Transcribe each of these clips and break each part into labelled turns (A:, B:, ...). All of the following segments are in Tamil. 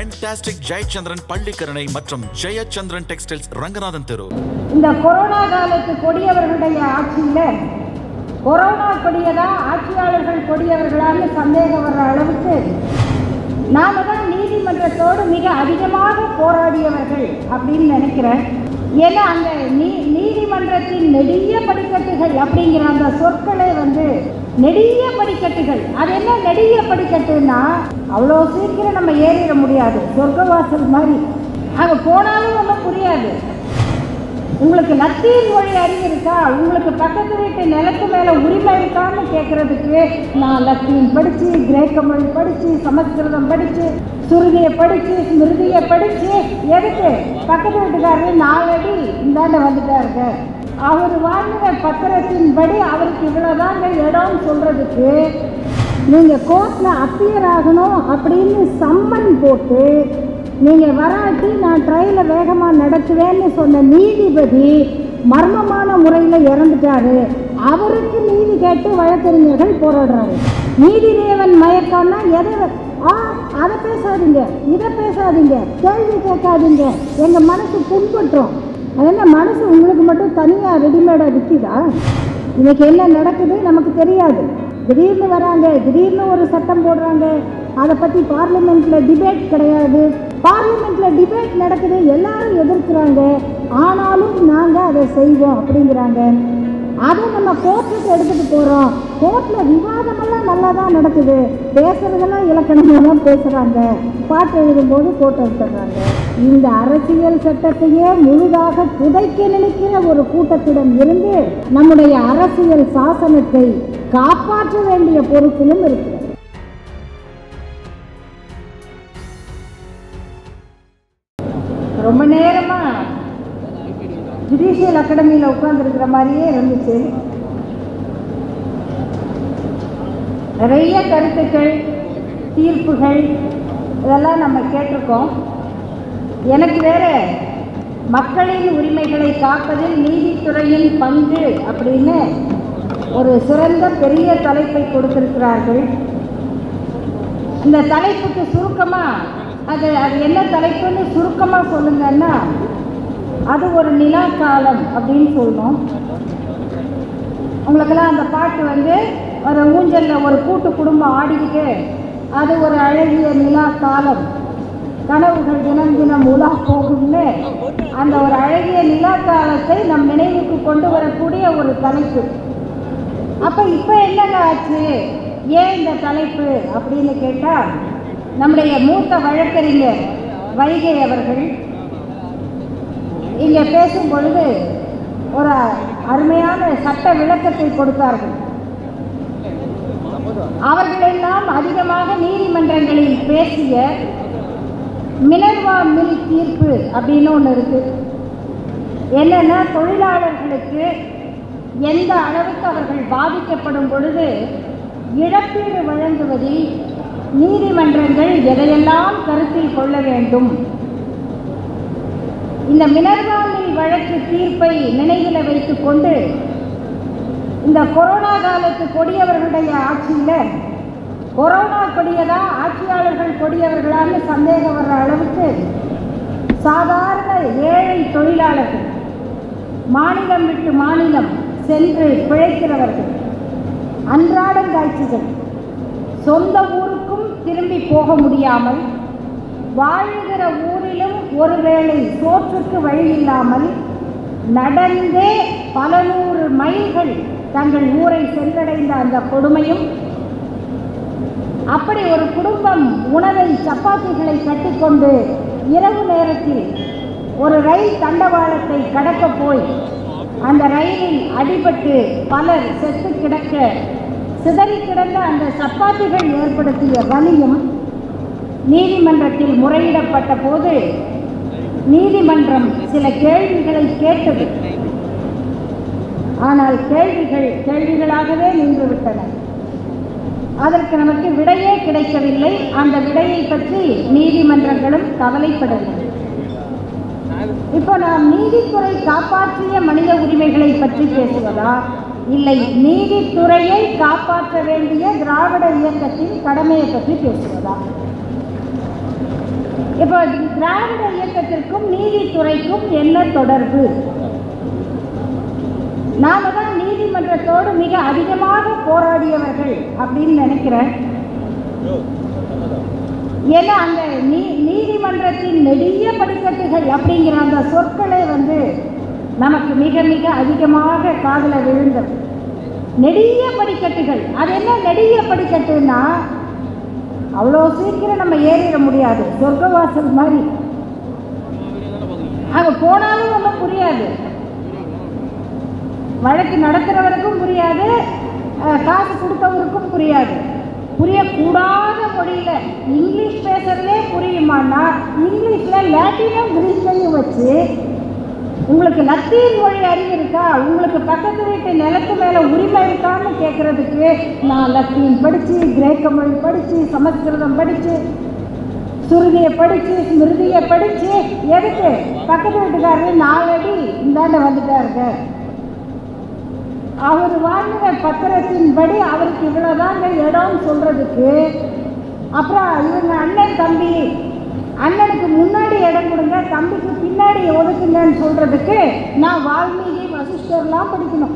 A: ஃபென்டாஸ்டிக் ஜெயச்சந்திரன் பள்ளிக்கரணை மற்றும் ஜெயச்சந்திரன் டெக்ஸ்டைல்ஸ் ரங்கநாதன் தெரு
B: இந்த கொரோனா காலத்து கொடியவர்களுடைய ஆட்சியில கொரோனா கொடியதா ஆட்சியாளர்கள் கொடியவர்களான்னு சந்தேகம் வர்ற அளவுக்கு நாம தான் நீதிமன்றத்தோடு மிக அதிகமாக போராடியவர்கள் அப்படின்னு நினைக்கிறேன் ஏன்னா அந்த நீ நீதிமன்றத்தின் நெடிய படிக்கட்டுகள் அப்படிங்கிற அந்த சொற்களே வந்து நெடிய படிக்கட்டுகள் அது என்ன நெடிய படிக்கட்டுன்னா அவ்வளோ சீக்கிரம் நம்ம ஏறிட முடியாது சொர்க்கவாசல் மாதிரி அங்கே போனாலும் ஒன்றும் புரியாது உங்களுக்கு லத்தீன் மொழி அறிவு இருக்கா உங்களுக்கு பக்கத்து வீட்டு நிலத்து மேலே உரிமை இருக்கான்னு கேட்குறதுக்கு நான் லத்தீன் படித்து கிரேக்க மொழி படித்து சமஸ்கிருதம் படித்து சுருதியை படித்து ஸ்மிருதியை படித்து எதுக்கு பக்கத்து வீட்டுக்காரரு நாலடி இந்தாண்ட வந்துட்டாருங்க அவர் வாங்கின பத்திரத்தின்படி அவருக்கு இவ்வளோதாங்க இடம்னு சொல்கிறதுக்கு நீங்கள் கோர்ட்டில் அப்பியர் ஆகணும் அப்படின்னு சம்மன் போட்டு நீங்கள் வராட்டி நான் ட்ரையலை வேகமாக நடத்துவேன்னு சொன்ன நீதிபதி மர்மமான முறையில் இறந்துட்டாரு அவருக்கு நீதி கேட்டு வழக்கறிஞர்கள் போராடுறாரு நீதிதேவன் மயக்கம்னா எதை ஆ அதை பேசாதீங்க இதை பேசாதீங்க கேள்வி கேட்காதீங்க எங்கள் மனசு புண்பட்டுரும் அது என்ன மனசு உங்களுக்கு மட்டும் தனியாக ரெடிமேடாக விற்கிதா இன்னைக்கு என்ன நடக்குது நமக்கு தெரியாது திடீர்னு வராங்க திடீர்னு ஒரு சட்டம் போடுறாங்க அதை பற்றி பார்லிமெண்ட்டில் டிபேட் கிடையாது பார்லிமெண்ட்டில் டிபேட் நடக்குது எல்லாரும் எதிர்க்கிறாங்க ஆனாலும் நாங்கள் அதை செய்வோம் அப்படிங்கிறாங்க அதை நம்ம கோர்ட்டுக்கு எடுத்துகிட்டு போகிறோம் கோர்ட்டில் விவாதமெல்லாம் நல்லா தான் நடக்குது பேசுறதெல்லாம் இலக்கணமாக தான் பேசுகிறாங்க பாட்டு எழுதும்போது கோட்டை விட்டுறாங்க இந்த அரசியல் சட்டத்தையே முழுதாக புதைக்க நினைக்கிற ஒரு கூட்டத்திடம் இருந்து நம்முடைய அரசியல் சாசனத்தை காப்பாற்ற வேண்டிய பொறுப்பிலும் இருக்கிறது ரொம்ப நேரமாக ஜுடிஷியல் அகாடமியில் உட்காந்துருக்கிற மாதிரியே இருந்துச்சு நிறைய கருத்துக்கள் தீர்ப்புகள் இதெல்லாம் நம்ம கேட்டிருக்கோம் எனக்கு வேற மக்களின் உரிமைகளை காப்பதில் நீதித்துறையின் பங்கு அப்படின்னு ஒரு சிறந்த பெரிய தலைப்பை கொடுத்திருக்கிறார்கள் இந்த தலைப்புக்கு சுருக்கமாக அது அது என்ன தலைப்புன்னு சுருக்கமாக சொல்லுங்கன்னா அது ஒரு நிலா காலம் அப்படின்னு சொல்லணும் உங்களுக்கெல்லாம் அந்த பாட்டு வந்து ஒரு ஊஞ்சலில் ஒரு கூட்டு குடும்பம் ஆடிக்கிட்டு அது ஒரு அழகிய நிலா காலம் கனவுகள் தினம் தினம் உலா போகும்னு அந்த ஒரு அழகிய நிலா காலத்தை நம் நினைவுக்கு கொண்டு வரக்கூடிய ஒரு தலைப்பு அப்போ இப்போ என்னங்க ஆச்சு ஏன் இந்த தலைப்பு அப்படின்னு கேட்டால் நம்முடைய மூத்த வழக்கறிஞர் வைகை அவர்கள் இங்கே பேசும் பொழுது ஒரு அருமையான சட்ட விளக்கத்தை கொடுத்தார்கள் அவர்களெல்லாம் அதிகமாக நீதிமன்றங்களில் பேசிய மினர்வா மில் தீர்ப்பு அப்படின்னு ஒன்று இருக்கு என்னன்னா தொழிலாளர்களுக்கு எந்த அளவுக்கு அவர்கள் பாதிக்கப்படும் பொழுது இழப்பீடு வழங்குவதில் நீதிமன்றங்கள் எதையெல்லாம் கருத்தில் கொள்ள வேண்டும் இந்த மினர்வாமில் வழக்கு தீர்ப்பை நினைவில் வைத்துக்கொண்டு இந்த கொரோனா காலத்து கொடியவர்களுடைய ஆட்சியில் கொரோனா கொடியதா ஆட்சியாளர்கள் கொடியவர்களான்னு சந்தேகம் வர்ற அளவுக்கு சாதாரண ஏழை தொழிலாளர்கள் மாநிலம் விட்டு மாநிலம் சென்று பிழைக்கிறவர்கள் அன்றாடம் காட்சிகள் சொந்த ஊருக்கும் திரும்பி போக முடியாமல் வாழுகிற ஊரிலும் ஒருவேளை சோற்றுக்கு வழி இல்லாமல் நடந்தே பல நூறு மைல்கள் தங்கள் ஊரை சென்றடைந்த அந்த கொடுமையும் அப்படி ஒரு குடும்பம் உணவை சப்பாத்திகளை கட்டிக்கொண்டு இரவு நேரத்தில் ஒரு ரயில் தண்டவாளத்தை கடக்க போய் அந்த ரயிலில் அடிபட்டு பலர் செத்து கிடக்க சிதறி கிடந்த அந்த சப்பாத்திகள் ஏற்படுத்திய வலியும் நீதிமன்றத்தில் முறையிடப்பட்ட போது நீதிமன்றம் சில கேள்விகளை கேட்டது ஆனால் கேள்விகள் கேள்விகளாகவே நின்றுவிட்டன அதற்கு நமக்கு விடையே கிடைக்கவில்லை அந்த விடையை பற்றி நீதிமன்றங்களும் கவலைப்படவில்லை இப்போ நாம் நீதித்துறை காப்பாற்றிய மனித உரிமைகளை பற்றி பேசுவதா இல்லை நீதித்துறையை காப்பாற்ற வேண்டிய திராவிட இயக்கத்தின் கடமையை பற்றி பேசுவதா இப்போ திராவிட இயக்கத்திற்கும் நீதித்துறைக்கும் என்ன தொடர்பு நாம தான் நீதிமன்றத்தோடு மிக அதிகமாக போராடியவர்கள் அப்படின்னு நினைக்கிறேன் ஏன்னா அந்த நீ நீதிமன்றத்தின் நெடிய படிக்கட்டுகள் அப்படிங்கிற அந்த சொற்களே வந்து நமக்கு மிக மிக அதிகமாக காதில் விழுந்தது நெடிய படிக்கட்டுகள் அது என்ன நெடிய படிக்கட்டுன்னா அவ்வளோ சீக்கிரம் நம்ம ஏறிட முடியாது சொர்க்கவாசல் மாதிரி அங்கே போனாலும் ஒன்றும் புரியாது வழக்கு நடத்துகிறவருக்கும் புரியாது அஹ், காசு கொடுத்தவருக்கும் புரியாது புரியக்கூடாத மொழியில் இங்கிலீஷ் பேசுறதே புரியுமான்னா இங்கிலீஷில் லாட்டினும் கிரீக்கையும் வச்சு உங்களுக்கு லத்தீன் மொழி அறிவு இருக்கா உங்களுக்கு பக்கத்து வீட்டு நிலத்து மேலே உரிமை இருக்கான்னு கேட்குறதுக்கு நான் லத்தீன் படித்து கிரேக்க மொழி படித்து சமஸ்கிருதம் படித்து சுருதியை படித்து ஸ்மிருதியை படித்து எதுக்கு பக்கத்து வீட்டுக்காரரு நாலடி இந்தாண்ட வந்துட்டாருங்க அவர் வாங்கின பத்திரத்தின்படி அவருக்கு இவ்வளோதாங்க இடம்னு சொல்கிறதுக்கு அப்புறம் இவங்க அண்ணன் தம்பி அண்ணனுக்கு முன்னாடி இடம் கொடுங்க தம்பிக்கு பின்னாடி ஒதுக்குங்கன்னு சொல்கிறதுக்கு நான் வால்மீகி வசிஷ்டர்லாம் படிக்கணும்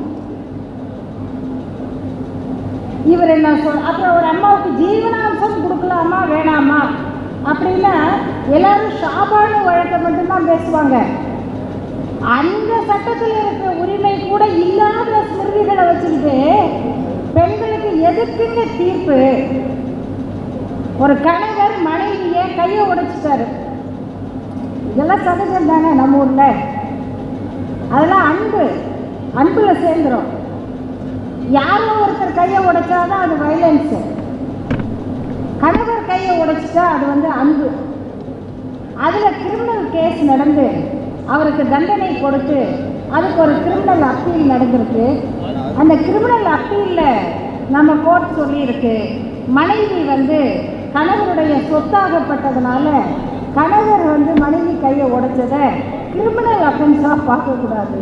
B: இவர் என்ன சொல் அப்புறம் ஒரு அம்மாவுக்கு ஜீவனாம்சம் கொடுக்கலாமா வேணாமா அப்படின்னா எல்லாரும் ஷாபானு வழக்கை மட்டும்தான் பேசுவாங்க அந்த சட்டத்தில் இருக்கிற உரிமை கூட இல்லாத ஸ்மிருதிகளை வச்சுக்கிட்டு பெண்களுக்கு எதுக்குங்க தீர்ப்பு ஒரு கணவர் மனைவியை கையை உடைச்சிட்டாரு இதெல்லாம் சகஜம் தானே நம்ம ஊரில் அதெல்லாம் அன்பு அன்பில் சேர்ந்துரும் யாரோ ஒருத்தர் கையை உடைச்சாதான் அது வயலன்ஸு கணவர் கையை உடைச்சிட்டா அது வந்து அன்பு அதில் கிரிமினல் கேஸ் நடந்து அவருக்கு தண்டனை கொடுத்து அதுக்கு ஒரு கிரிமினல் அப்பீல் நடந்திருக்கு அந்த கிரிமினல் அப்பீலில் நம்ம கோர்ட் சொல்லியிருக்கு மனைவி வந்து கணவருடைய சொத்தாகப்பட்டதுனால கணவர் வந்து மனைவி கையை உடைச்சதை கிரிமினல் அஃபென்ஸாக பார்க்கக்கூடாது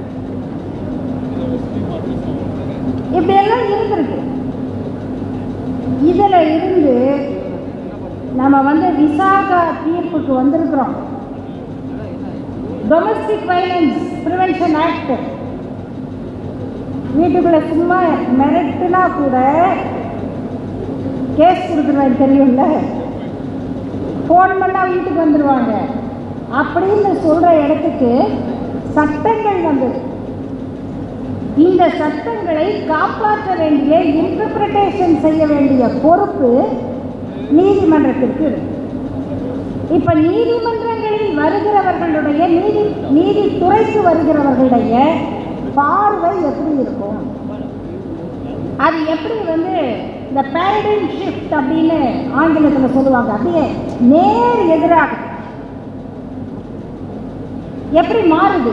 B: இப்படியெல்லாம் இருந்திருக்கு இதில் இருந்து நம்ம வந்து விசாகா தீர்ப்புக்கு வந்திருக்கிறோம் டொமஸ்டிக் வைலன்ஸ் ப்ரிவென்ஷன் ஆக்ட் வீட்டுக்குள்ள சும்மா மிரட்டுனா கூட கேஸ் கொடுத்துருவேன் தெரியும்ல ஃபோன் பண்ணால் வீட்டுக்கு வந்துடுவாங்க அப்படின்னு சொல்கிற இடத்துக்கு சட்டங்கள் வந்தது இந்த சட்டங்களை காப்பாற்ற வேண்டிய இன்டர்பிரிட்டேஷன் செய்ய வேண்டிய பொறுப்பு நீதிமன்றத்திற்கு இருக்கு இப்ப நீதிமன்றங்களில் வருகிறவர்களுடைய நீதி நீதித்துறைக்கு வருகிறவர்களுடைய பார்வை எப்படி இருக்கும் அது எப்படி வந்து இந்த பேரடைம் ஷிஃப்ட் அப்படின்னு ஆங்கிலத்தில் சொல்லுவாங்க அப்படியே நேர் எதிராக எப்படி மாறுது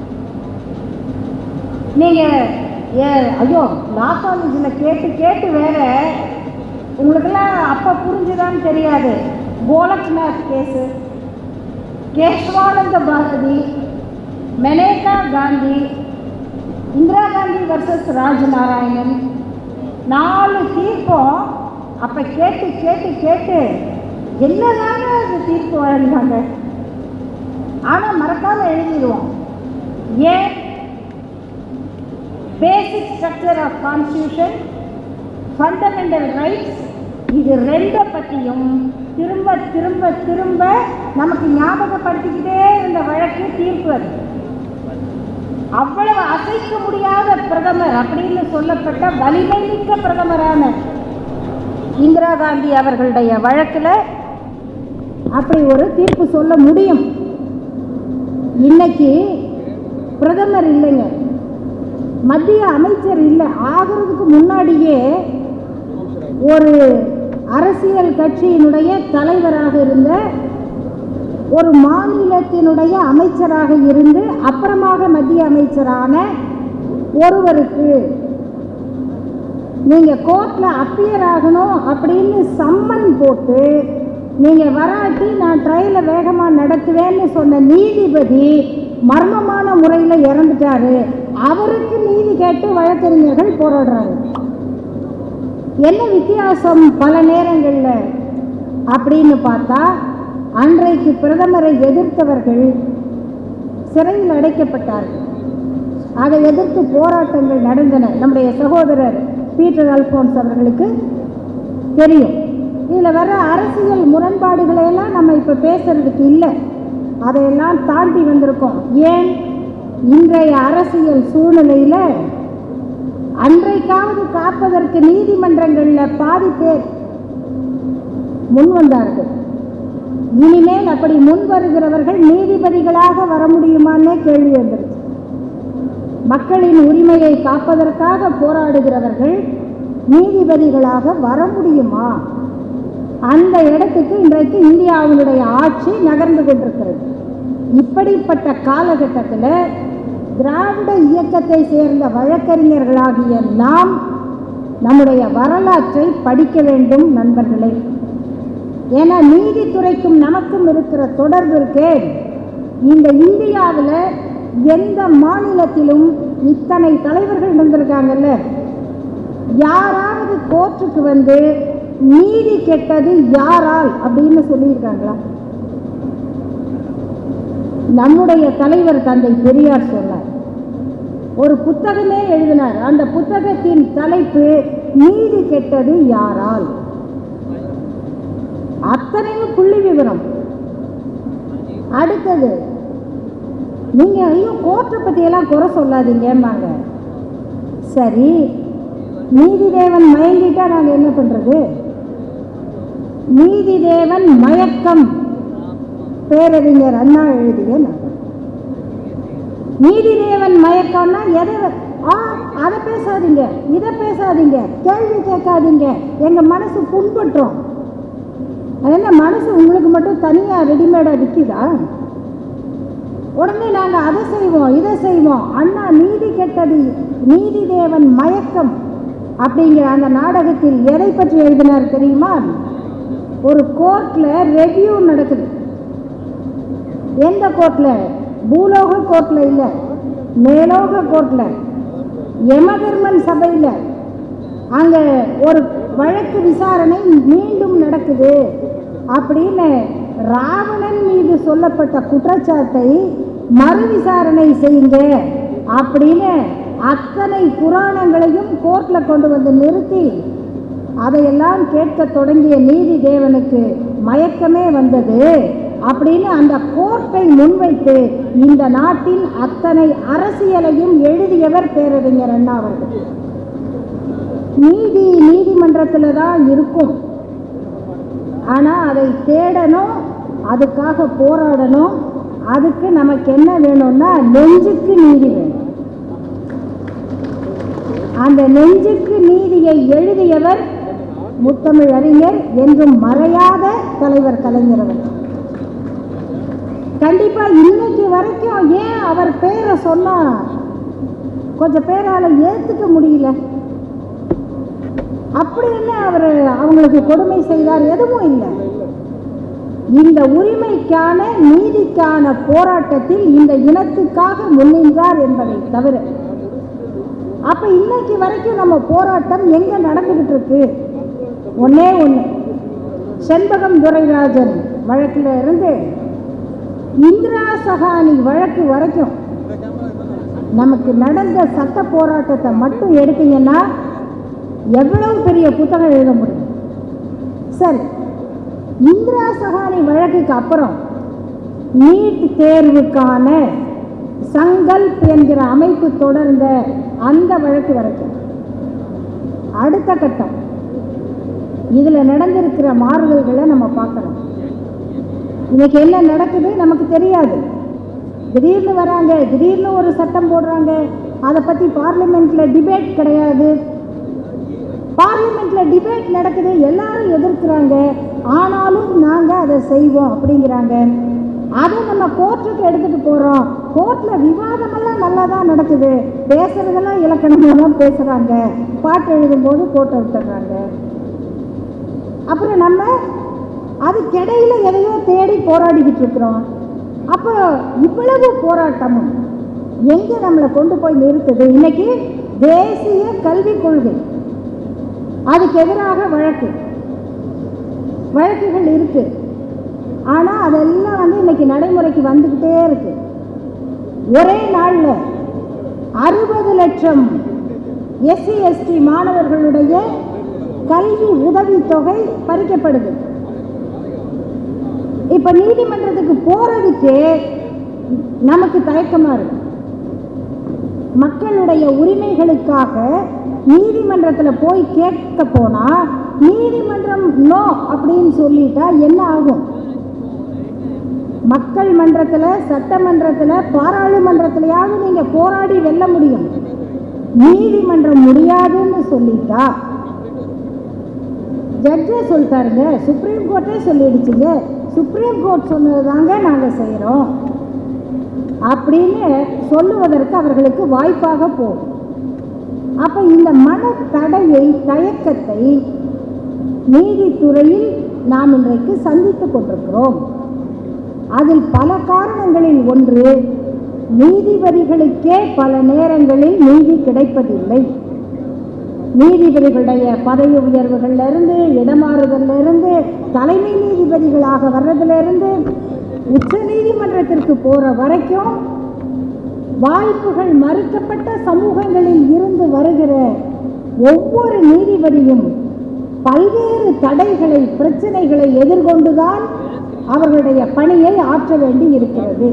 B: நீங்க ஏ ஐயோ லா காலேஜில் கேட்டு கேட்டு வேற உங்களுக்கெல்லாம் அப்போ புரிஞ்சுதான்னு தெரியாது கோலக்நாத் கேஸு கேஷ்வானந்த பாரதி மெனேகா காந்தி இந்திரா காந்தி வர்சஸ் ராஜநாராயணன் நாலு தீர்ப்பம் அப்போ கேட்டு கேட்டு கேட்டு என்னதாங்க அது தீர்ப்பு வழங்கினாங்க ஆனால் மறக்காம எழுதிடுவோம் ஏன் basic structure of constitution fundamental rights இது ரெண்டை பற்றியும் திரும்ப திரும்ப திரும்ப நமக்கு ஞாபகப்படுத்திக்கிட்டே இருந்த வழக்கு தீர்ப்பு அது அவ்வளவு அசைக்க முடியாத பிரதமர் அப்படின்னு சொல்லப்பட்ட வலிமை மிக்க பிரதமரான இந்திரா காந்தி அவர்களுடைய வழக்கில் அப்படி ஒரு தீர்ப்பு சொல்ல முடியும் இன்னைக்கு பிரதமர் இல்லைங்க மத்திய அமைச்சர் இல்லை ஆகிறதுக்கு முன்னாடியே ஒரு அரசியல் கட்சியினுடைய தலைவராக இருந்த ஒரு மாநிலத்தினுடைய அமைச்சராக இருந்து அப்புறமாக மத்திய அமைச்சரான ஒருவருக்கு நீங்கள் கோர்ட்டில் அப்பியர் ஆகணும் அப்படின்னு சம்மன் போட்டு நீங்கள் வராட்டி நான் ட்ரையலை வேகமாக நடத்துவேன்னு சொன்ன நீதிபதி மர்மமான முறையில் இறந்துட்டாரு அவருக்கு நீதி கேட்டு வழக்கறிஞர்கள் போராடுறாங்க என்ன வித்தியாசம் பல நேரங்களில் அப்படின்னு பார்த்தா அன்றைக்கு பிரதமரை எதிர்த்தவர்கள் சிறையில் அடைக்கப்பட்டார்கள் அதை எதிர்த்து போராட்டங்கள் நடந்தன நம்முடைய சகோதரர் பீட்டர் அல்போன்ஸ் அவர்களுக்கு தெரியும் இதில் வர அரசியல் முரண்பாடுகளை எல்லாம் நம்ம இப்போ பேசுறதுக்கு இல்லை அதையெல்லாம் தாண்டி வந்திருக்கோம் ஏன் இன்றைய அரசியல் சூழ்நிலையில் அன்றைக்காவது காப்பதற்கு நீதிமன்றங்களில் பாதி பேர் முன் வந்தார்கள் இனிமேல் அப்படி முன் வருகிறவர்கள் நீதிபதிகளாக வர முடியுமான்னே கேள்வி வந்துருச்சு மக்களின் உரிமையை காப்பதற்காக போராடுகிறவர்கள் நீதிபதிகளாக வர முடியுமா அந்த இடத்துக்கு இன்றைக்கு இந்தியாவினுடைய ஆட்சி நகர்ந்து கொண்டிருக்கிறது இப்படிப்பட்ட காலகட்டத்தில் திராவிட இயக்கத்தை சேர்ந்த வழக்கறிஞர்களாகிய நாம் நம்முடைய வரலாற்றை படிக்க வேண்டும் நண்பர்களே ஏன்னா நீதித்துறைக்கும் நமக்கும் இருக்கிற தொடர்பு இருக்கே இந்த இந்தியாவில் எந்த மாநிலத்திலும் இத்தனை தலைவர்கள் இருந்திருக்காங்கல்ல யாராவது கோர்ட்டுக்கு வந்து நீதி கெட்டது யாரால் அப்படின்னு சொல்லியிருக்காங்களா நம்முடைய தலைவர் தந்தை பெரியார் சொன்னார் ஒரு புத்தகமே எழுதினார் அந்த புத்தகத்தின் தலைப்பு நீதி கெட்டது யாரால் அத்தனையும் புள்ளி விவரம் அடுத்தது நீங்க ஐயோ கோர்ட்டை பற்றியெல்லாம் குறை சொல்லாதீங்கம்பாங்க சரி நீதிதேவன் மயங்கிட்டா நாங்கள் என்ன பண்ணுறது நீதிதேவன் மயக்கம் பேரறிஞர் அண்ணா எழுதிய நகல் நீதிதேவன் மயக்கம்னா எதை ஆ அதை பேசாதீங்க இதை பேசாதீங்க கேள்வி கேட்காதீங்க எங்கள் மனசு புண்பட்டுரும் அது என்ன மனசு உங்களுக்கு மட்டும் தனியாக ரெடிமேடாக விற்கிதா உடனே நாங்கள் அதை செய்வோம் இதை செய்வோம் அண்ணா நீதி கெட்டது நீதி தேவன் மயக்கம் அப்படிங்கிற அந்த நாடகத்தில் எதை பற்றி எழுதினார் தெரியுமா ஒரு கோர்ட்டில் ரெவ்யூ நடக்குது எந்த கோர்ட்டில் பூலோக கோர்ட்டில் இல்லை மேலோக கோர்ட்டில் யமதர்மன் சபையில் அங்கே ஒரு வழக்கு விசாரணை மீண்டும் நடக்குது அப்படின்னு ராவணன் மீது சொல்லப்பட்ட குற்றச்சாட்டை மறு விசாரணை செய்யுங்க அப்படின்னு அத்தனை புராணங்களையும் கோர்ட்டில் கொண்டு வந்து நிறுத்தி அதையெல்லாம் கேட்க தொடங்கிய நீதி தேவனுக்கு மயக்கமே வந்தது அப்படின்னு அந்த கோர்ட்டை முன்வைத்து இந்த நாட்டின் அத்தனை அரசியலையும் எழுதியவர் பேரறிஞர் அண்ணா அவர்கள் நீதி நீதிமன்றத்தில் தான் இருக்கும் ஆனால் அதை தேடணும் அதுக்காக போராடணும் அதுக்கு நமக்கு என்ன வேணும்னா நெஞ்சுக்கு நீதி வேணும் அந்த நெஞ்சுக்கு நீதியை எழுதியவர் முத்தமிழ் அறிஞர் என்றும் மறையாத தலைவர் கலைஞர் அவர் கண்டிப்பா இன்னைக்கு வரைக்கும் ஏன் அவர் பேரை சொன்னா கொஞ்சம் பேரால ஏத்துக்க முடியல அப்படி என்ன அவர் அவங்களுக்கு கொடுமை செய்தார் எதுவும் இல்லை இந்த உரிமைக்கான நீதிக்கான போராட்டத்தில் இந்த இனத்துக்காக முன்னின்றார் என்பதை தவிர அப்ப இன்னைக்கு வரைக்கும் நம்ம போராட்டம் எங்க நடந்துகிட்டு இருக்கு ஒன்னே ஒண்ணு செண்பகம் துரைராஜன் வழக்கில் இருந்து இந்திரா சகானி வழக்கு வரைக்கும் நமக்கு நடந்த சட்ட போராட்டத்தை மட்டும் எடுத்தீங்கன்னா எவ்வளவு பெரிய புத்தகம் எழுத முடியும் சரி இந்திரா சகானி வழக்குக்கு அப்புறம் நீட் தேர்வுக்கான சங்கல்ப் என்கிற அமைப்பு தொடர்ந்த அந்த வழக்கு வரைக்கும் அடுத்த கட்டம் இதில் நடந்திருக்கிற மாறுதல்களை நம்ம பார்க்கணும் இன்னைக்கு என்ன நடக்குது நமக்கு தெரியாது திடீர்னு வராங்க திடீர்னு ஒரு சட்டம் போடுறாங்க அதை பற்றி பார்லிமெண்ட்டில் டிபேட் கிடையாது பார்லிமெண்ட்ல டிபேட் நடக்குது எல்லாரும் எதிர்க்கிறாங்க ஆனாலும் நாங்கள் அதை செய்வோம் அப்படிங்கிறாங்க அதை நம்ம கோர்ட்டுக்கு எடுத்துட்டு போகிறோம் கோர்ட்டில் விவாதமெல்லாம் நல்லா தான் நடக்குது பேசுறதெல்லாம் இலக்கணமாக தான் பேசுகிறாங்க பாட்டு எழுதும்போது கோட்டை விட்டுறாங்க அப்புறம் நம்ம அதுக்கிடையில எதையோ தேடி போராடிக்கிட்டு இருக்கிறோம் அப்போ இவ்வளவு போராட்டமும் எங்கே நம்மளை கொண்டு போய் நிறுத்துது இன்னைக்கு தேசிய கல்விக் கொள்கை அதுக்கு எதிராக வழக்கு வழக்குகள் இருக்கு ஆனால் அதெல்லாம் வந்து இன்னைக்கு நடைமுறைக்கு வந்துக்கிட்டே இருக்கு ஒரே நாளில் அறுபது லட்சம் எஸ்சி எஸ்டி மாணவர்களுடைய கல்வி உதவித்தொகை பறிக்கப்படுது இப்ப நீதிமன்றத்துக்கு போறதுக்கே நமக்கு தயக்கமா இருக்கு மக்களுடைய உரிமைகளுக்காக நீதிமன்றத்தில் போய் கேட்க போனா நீதிமன்றம் நோ அப்படின்னு சொல்லிட்டா என்ன ஆகும் மக்கள் மன்றத்தில் சட்டமன்றத்தில் பாராளுமன்றத்திலையாவது நீங்க போராடி வெல்ல முடியும் நீதிமன்றம் முடியாதுன்னு சொல்லிட்டா ஜட்ஜே சொல்லிட்டாருங்க சுப்ரீம் கோர்ட்டே சொல்லிடுச்சுங்க சுப்ரீம் கோர்ட் சொன்னது தாங்க நாங்கள் செய்கிறோம் அப்படின்னு சொல்லுவதற்கு அவர்களுக்கு வாய்ப்பாக போகும் அப்போ இந்த மன தடையை தயக்கத்தை நீதித்துறையில் நாம் இன்றைக்கு சந்தித்துக் கொண்டிருக்கிறோம் அதில் பல காரணங்களில் ஒன்று நீதிபதிகளுக்கே பல நேரங்களில் நீதி கிடைப்பதில்லை நீதிபதிகளுடைய பதவி உயர்வுகள்ல இருந்து இடமாறுதல்ல இருந்து தலைமை நீதிபதிகளாக வர்றதுல இருந்து உச்ச நீதிமன்றத்திற்கு போற வரைக்கும் வாய்ப்புகள் மறுக்கப்பட்ட சமூகங்களில் இருந்து வருகிற ஒவ்வொரு நீதிபதியும் பல்வேறு தடைகளை பிரச்சனைகளை எதிர்கொண்டுதான் அவர்களுடைய பணியை ஆற்ற வேண்டி இருக்கிறது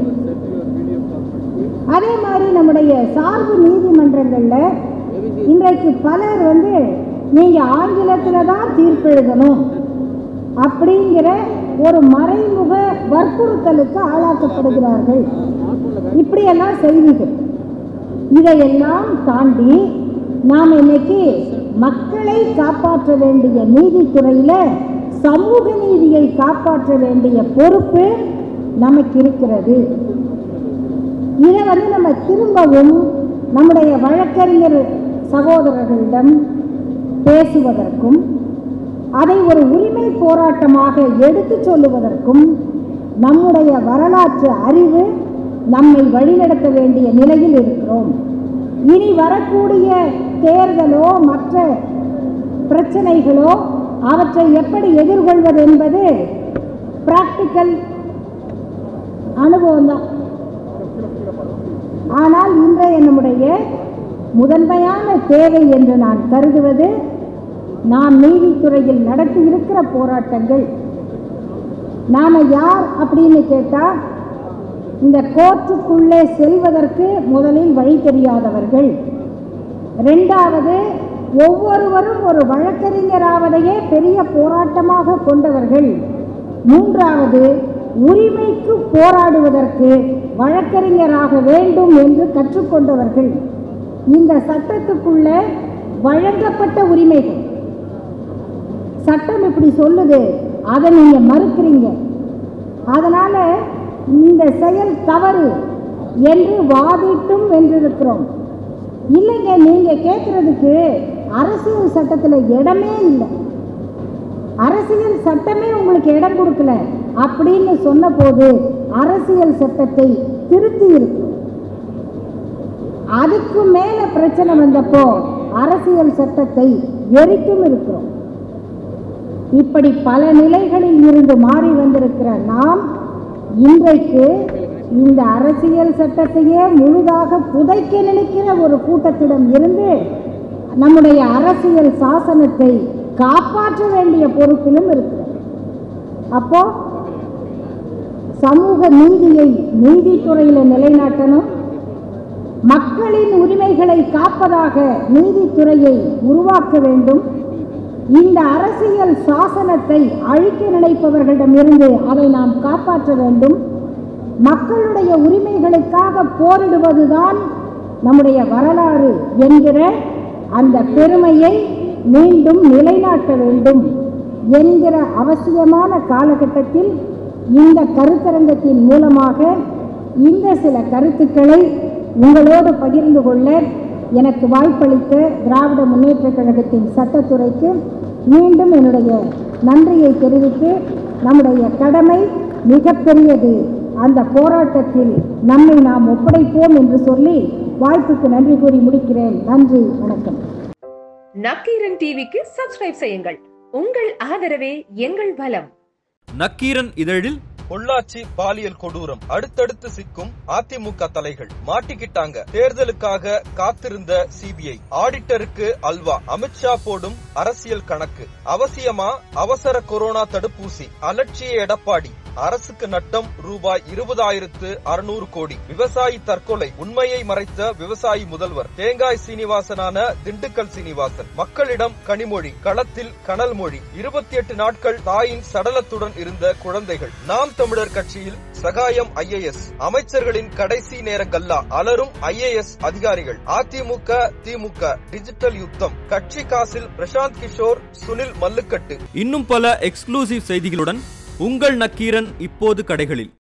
B: அதே மாதிரி நம்முடைய சார்பு நீதிமன்றங்கள்ல இன்றைக்கு பலர் வந்து நீங்க ஆங்கிலத்துல தான் தீர்ப்பு எழுதணும் அப்படிங்கிற ஒரு மறைமுக வற்புறுத்தலுக்கு ஆளாக்கப்படுகிறார்கள் இப்படியெல்லாம் செய்திகள் இதையெல்லாம் தாண்டி நாம் இன்னைக்கு மக்களை காப்பாற்ற வேண்டிய நீதித்துறையில சமூக நீதியை காப்பாற்ற வேண்டிய பொறுப்பு நமக்கு இருக்கிறது இதை வந்து நம்ம திரும்பவும் நம்முடைய வழக்கறிஞர் சகோதரர்களிடம் பேசுவதற்கும் அதை ஒரு உரிமை போராட்டமாக எடுத்து சொல்லுவதற்கும் நம்முடைய வரலாற்று அறிவு நம்மை வழிநடத்த வேண்டிய நிலையில் இருக்கிறோம் இனி வரக்கூடிய தேர்தலோ மற்ற பிரச்சனைகளோ அவற்றை எப்படி எதிர்கொள்வது என்பது பிராக்டிக்கல் அனுபவம் தான் ஆனால் இன்றைய நம்முடைய முதன்மையான தேவை என்று நான் கருதுவது நாம் நீதித்துறையில் நடத்தி இருக்கிற போராட்டங்கள் நாம யார் அப்படின்னு கேட்டா இந்த கோர்ட்டுக்குள்ளே செல்வதற்கு முதலில் வழி தெரியாதவர்கள் ரெண்டாவது ஒவ்வொருவரும் ஒரு வழக்கறிஞராவதையே பெரிய போராட்டமாக கொண்டவர்கள் மூன்றாவது உரிமைக்கு போராடுவதற்கு வழக்கறிஞராக வேண்டும் என்று கற்றுக்கொண்டவர்கள் இந்த சட்டத்துக்குள்ள வழங்கப்பட்ட உரிமைகள் சட்டம் இப்படி சொல்லுது அதை நீங்க மறுக்கிறீங்க அதனால இந்த செயல் தவறு என்று வாதிட்டும் வென்றிருக்கிறோம் இல்லைங்க நீங்க கேட்கறதுக்கு அரசியல் சட்டத்தில் இடமே இல்லை அரசியல் சட்டமே உங்களுக்கு இடம் கொடுக்கல அப்படின்னு சொன்னபோது அரசியல் சட்டத்தை திருத்தி இருக்கு அதுக்கு மேல பிரச்சனை வந்தப்போ அரசியல் சட்டத்தை எரித்தும் இருக்கிறோம் இப்படி பல நிலைகளில் இருந்து மாறி வந்திருக்கிற நாம் இன்றைக்கு இந்த அரசியல் சட்டத்தையே முழுதாக புதைக்க நினைக்கிற ஒரு கூட்டத்திடம் இருந்து நம்முடைய அரசியல் சாசனத்தை காப்பாற்ற வேண்டிய பொறுப்பிலும் இருக்கிறோம் அப்போ சமூக நீதியை நீதித்துறையில நிலைநாட்டணும் மக்களின் உரிமைகளை காப்பதாக நீதித்துறையை உருவாக்க வேண்டும் இந்த அரசியல் சாசனத்தை அழிக்க நினைப்பவர்களிடமிருந்து அதை நாம் காப்பாற்ற வேண்டும் மக்களுடைய உரிமைகளுக்காக போரிடுவதுதான் நம்முடைய வரலாறு என்கிற அந்த பெருமையை மீண்டும் நிலைநாட்ட வேண்டும் என்கிற அவசியமான காலகட்டத்தில் இந்த கருத்தரங்கத்தின் மூலமாக இந்த சில கருத்துக்களை உங்களோடு பகிர்ந்து கொள்ள எனக்கு வாய்ப்பளித்த திராவிட முன்னேற்றக் கழகத்தின் சட்டத்துறைக்கு மீண்டும் என்னுடைய நன்றியை தெரிவித்து நம்முடைய கடமை மிகப்பெரியது அந்த போராட்டத்தில் நம்மை நாம் ஒப்படைப்போம் என்று சொல்லி வாய்ப்புக்கு நன்றி கூறி முடிக்கிறேன் நன்றி வணக்கம்
C: நக்கீரன் டிவிக்கு சப்ஸ்கிரைப் செய்யுங்கள் உங்கள் ஆதரவே எங்கள் பலம்
D: நக்கீரன் இதழில் பொள்ளாச்சி பாலியல் கொடூரம் அடுத்தடுத்து சிக்கும் அதிமுக தலைகள் மாட்டிக்கிட்டாங்க தேர்தலுக்காக காத்திருந்த சிபிஐ ஆடிட்டருக்கு அல்வா அமித்ஷா போடும் அரசியல் கணக்கு அவசியமா அவசர கொரோனா தடுப்பூசி அலட்சிய எடப்பாடி அரசுக்கு நட்டம் ரூபாய் இருபதாயிரத்து அறுநூறு கோடி விவசாயி தற்கொலை உண்மையை மறைத்த விவசாயி முதல்வர் தேங்காய் சீனிவாசனான திண்டுக்கல் சீனிவாசன் மக்களிடம் கனிமொழி களத்தில் கனல் மொழி இருபத்தி எட்டு நாட்கள் தாயின் சடலத்துடன் இருந்த குழந்தைகள் நாம் தமிழர் கட்சியில் சகாயம் ஐஏஎஸ் அமைச்சர்களின் கடைசி நேர கல்லா அலரும் ஐஏஎஸ் அதிகாரிகள் அதிமுக திமுக டிஜிட்டல் யுத்தம் கட்சி காசில் பிரசாந்த் கிஷோர் சுனில் மல்லுக்கட்டு
E: இன்னும் பல எக்ஸ்க்ளூசிவ் செய்திகளுடன் உங்கள் நக்கீரன் இப்போது கடைகளில்